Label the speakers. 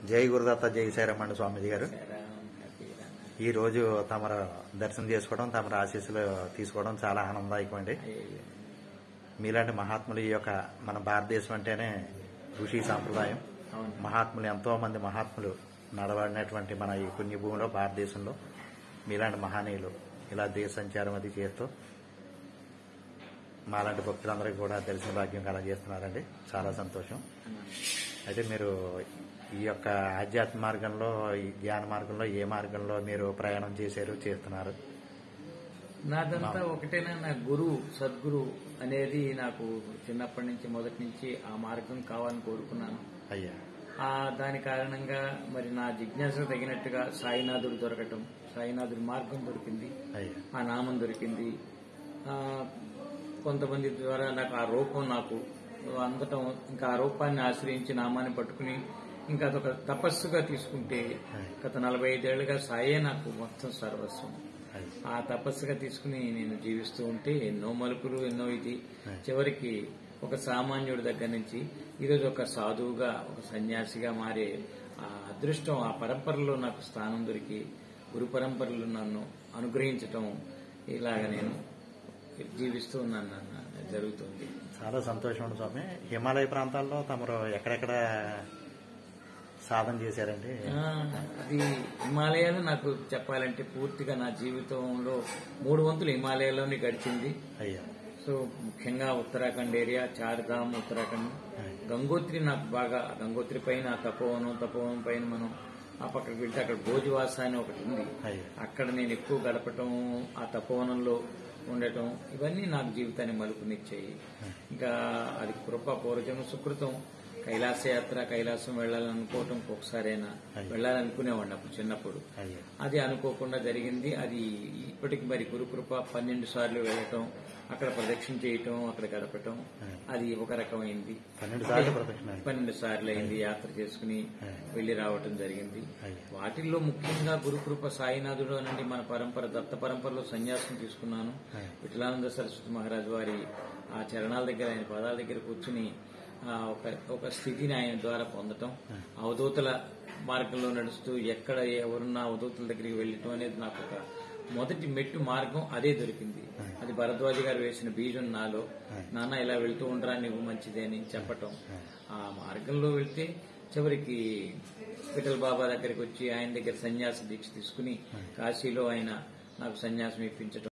Speaker 1: జై గురుదత్త జై శైరమండ స్వామీజీ గారు ఈ రోజు తమరు దర్శనం చేసుకోవడం తమరు ఆశీస్సులు తీసుకోవడం చాలా ఆనందదాయకం అండి మీలాంటి మహాత్ములు ఈ యొక్క మన భారతదేశం అంటేనే ఋషి సాంప్రదాయం
Speaker 2: అవును
Speaker 1: మహాత్ములు ఎంతో మంది మహాత్ములు నడబడినటువంటి మన ఈ పుణ్యభూమిలో భారతదేశంలో మీలాంటి మహానీయులు ఇలా దేశ సంచారం అది చేస్తూ మాలాంటి భక్తులందరికీ కూడా దర్శన భాగ్యం కలగజేస్తున్నారండి చాలా సంతోషం అయితే మీరు ఈ యొక్క ఆధ్యాత్మ మార్గంలో ఈ ధ్యాన మార్గంలో ఏ మార్గంలో మీరు ప్రయాణం చేశారు చేస్తున్నారు
Speaker 2: నాదంతా ఒకటేనా నా గురువు సద్గురు అనేది నాకు చిన్నప్పటి నుంచి మొదటి నుంచి ఆ మార్గం కావాలని కోరుకున్నాను
Speaker 1: అయ్యా
Speaker 2: ఆ దాని కారణంగా మరి నా జిజ్ఞాసకు తగినట్టుగా సాయినాథుడు దొరకటం సాయినాథుడి మార్గం దొరికింది
Speaker 1: అయ్యా
Speaker 2: ఆ నామం దొరికింది ఆ, కొంతమంది ద్వారా నాకు ఆ రూపం నాకు అందటం ఇంకా ఆ రూపాన్ని ఆశ్రయించి నామాన్ని పట్టుకుని ఇంకా అదొక తపస్సుగా తీసుకుంటే గత నలభై ఐదేళ్లుగా సాయే నాకు మొత్తం సర్వస్వం
Speaker 1: అయ్యా
Speaker 2: ఆ తపస్సుగా తీసుకుని నేను జీవిస్తూ ఉంటే ఎన్నో మలుపులు ఎన్నో ఇది చివరికి ఒక సామాన్యుడి దగ్గర నుంచి ఈరోజు ఒక సాధువుగా ఒక సన్యాసిగా మారే ఆ అదృష్టం ఆ పరంపరలో నాకు స్థానం దొరికి గురు పరంపరలు నన్ను అనుగ్రహించటం ఇలాగ నేను జీవిస్తూ ఉన్నాను నాన్న. జరుగుతుంది
Speaker 1: చాలా సంతోషం అండి స్వామి హిమాలయ ప్రాంతాల్లో తమరు ఎక్కడెక్కడ సాధన చేశారండి
Speaker 2: ఆ, అది హిమాలయాలు నాకు చెప్పాలంటే పూర్తిగా నా జీవితంలో మూడు వంతులు హిమాలయాల్లోనే గడిచింది
Speaker 1: అయ్యా
Speaker 2: సో ముఖ్యంగా ఉత్తరాఖండ్ ఏరియా చార్ధామ్ ఉత్తరాఖండ్ గంగోత్రి నాకు బాగా గంగోత్రి పైన తపోవనం తపోవనం పైన మనం ఆ పక్కకి వెళ్తే అక్కడ భోజవాస అని ఒకటి ఉంది
Speaker 1: అయ్యా
Speaker 2: అక్కడ నేను ఎక్కువ గడపటం ఆ తపోవనంలో ఉండటం ఇవన్నీ నాకు జీవితాన్ని మలుపునిచ్చాయి ఇంకా అది కృప పూర్వజన్మ సుకృతం కైలాస యాత్ర కైలాసం వెళ్ళాలనుకోవటం ఒకసారైనా వెళ్ళాలనుకునేవాడిని అప్పుడు చిన్నప్పుడు
Speaker 1: అయ్యా
Speaker 2: అది అనుకోకుండా జరిగింది అది ఇప్పటికి మరి గురుకృప పన్నెండు సార్లు వెళ్ళటం అక్కడ ప్రదక్షిణ చేయటం అక్కడ గడపటం అది ఒక రకమైంది
Speaker 1: పన్నెండు సార్లు ప్రదక్షిణ
Speaker 2: పన్నెండు సార్లు అయింది యాత్ర చేసుకుని వెళ్లి రావటం జరిగింది
Speaker 1: అయ్యా
Speaker 2: వాటిల్లో ముఖ్యంగా గురుకృప సాయినాథుడు అనండి మన పరంపర దత్త పరంపరలో సన్యాసం తీసుకున్నాను విఠలానంద సరస్వతి మహారాజు వారి ఆ చరణాల దగ్గర ఆయన పదాల దగ్గర కూర్చుని ఆ, ఒక ఒక స్థితిని ఆయన ద్వారా పొందటం అవధూతల మార్గంలో నడుస్తూ ఎక్కడ ఎవరున్నా అవధూతల దగ్గరికి వెళ్ళటం అనేది నాకు ఒక మొదటి మెట్టు మార్గం అదే దొరికింది అది భరద్వాజ గారు వేసిన బీజం నాలో నాన్న ఇలా వెళ్తూ ఉండరా నీవు మంచిదే అని చెప్పటం ఆ మార్గంలో వెళ్తే చివరికి విఠల్ బాబా దగ్గరికి వచ్చి ఆయన దగ్గర సన్యాస దీక్ష తీసుకుని కాశీలో ఆయన నాకు సన్యాసం ఇప్పించటం